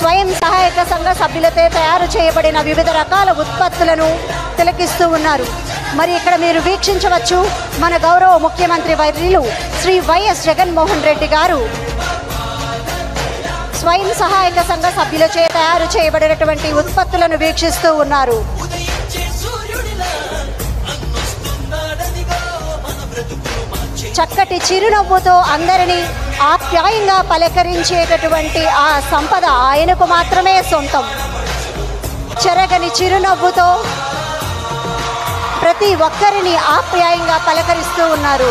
స్వయం సహాయక సంఘ సభ్యులతో తయారు చేయబడిన వివిధ రకాల ఉత్పత్తులను తిలకిస్తూ ఉన్నారు మరి ఇక్కడ మీరు వీక్షించవచ్చు మన గౌరవ ముఖ్యమంత్రి వర్యులు శ్రీ వైఎస్ జగన్మోహన్ రెడ్డి గారు స్వయం సహాయక సంఘ సభ్యులచే తయారు చేయబడినటువంటి ఉత్పత్తులను వీక్షిస్తూ ఉన్నారు చక్కటి చిరునవ్వుతో అందరినీ ఆప్యాయంగా పలకరించేటటువంటి ఆ సంపద ఆయనకు మాత్రమే సొంతం చెరగని చిరునవ్వుతో ప్రతి ఒక్కరిని ఆప్యాయంగా పలకరిస్తూ ఉన్నారు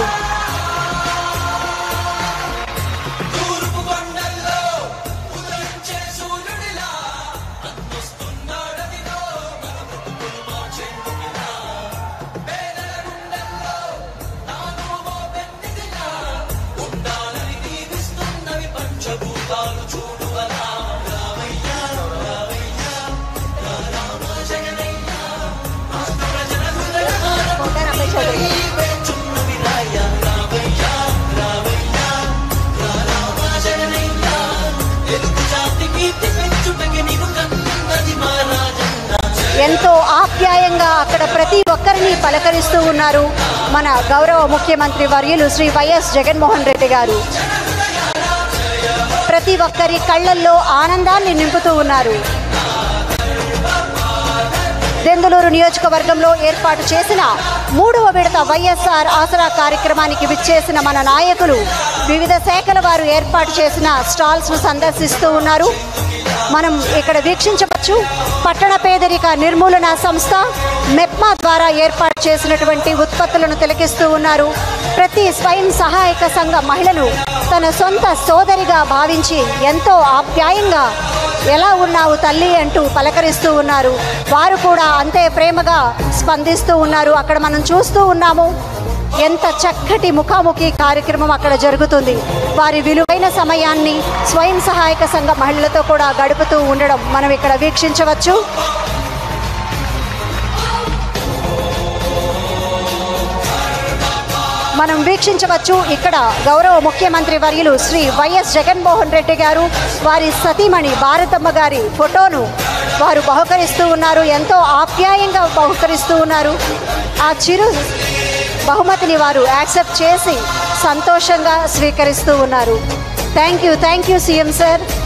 ఎంతో ఆప్యాయంగా అక్కడ ప్రతి ఒక్కరిని పలకరిస్తూ ఉన్నారు మన గౌరవ ముఖ్యమంత్రి వర్యులు శ్రీ వైఎస్ జగన్మోహన్ రెడ్డి గారు ప్రతి ఒక్కరి కళ్ళల్లో ఆనందాన్ని నింపుతూ ఉన్నారు దెందులూరు నియోజకవర్గంలో ఏర్పాటు చేసిన మూడవ విడత వైఎస్ఆర్ ఆసరా కార్యక్రమానికి విచ్చేసిన మన నాయకులు వివిధ శాఖల వారు ఏర్పాటు చేసిన స్టాల్స్ను సందర్శిస్తూ ఉన్నారు మనం ఇక్కడ వీక్షించవచ్చు పట్టణ పేదరిక నిర్మూలన సంస్థ మెప్మా ద్వారా ఏర్పాటు చేసినటువంటి ఉత్పత్తులను తిలకిస్తూ ఉన్నారు ప్రతి స్వయం సహాయక సంఘ మహిళను తన సొంత సోదరిగా భావించి ఎంతో ఆప్యాయంగా ఎలా ఉన్నావు తల్లి అంటూ పలకరిస్తూ ఉన్నారు వారు కూడా అంతే ప్రేమగా స్పందిస్తూ ఉన్నారు అక్కడ మనం చూస్తూ ఉన్నాము ఎంత చక్కటి ముఖాముఖి కార్యక్రమం అక్కడ జరుగుతుంది వారి విలువైన సమయాన్ని స్వయం సహాయక సంఘ మహిళలతో కూడా గడుపుతూ ఉండడం మనం ఇక్కడ వీక్షించవచ్చు మనం వీక్షించవచ్చు ఇక్కడ గౌరవ ముఖ్యమంత్రి వర్యులు శ్రీ వైఎస్ జగన్మోహన్ రెడ్డి గారు వారి సతీమణి భారతమ్మ గారి ఫోటోను వారు బహుకరిస్తూ ఉన్నారు ఎంతో ఆప్యాయంగా బహుకరిస్తూ ఉన్నారు ఆ చిరు బహుమతిని వారు యాక్సెప్ట్ చేసి సంతోషంగా స్వీకరిస్తూ ఉన్నారు thank you thank you CM sir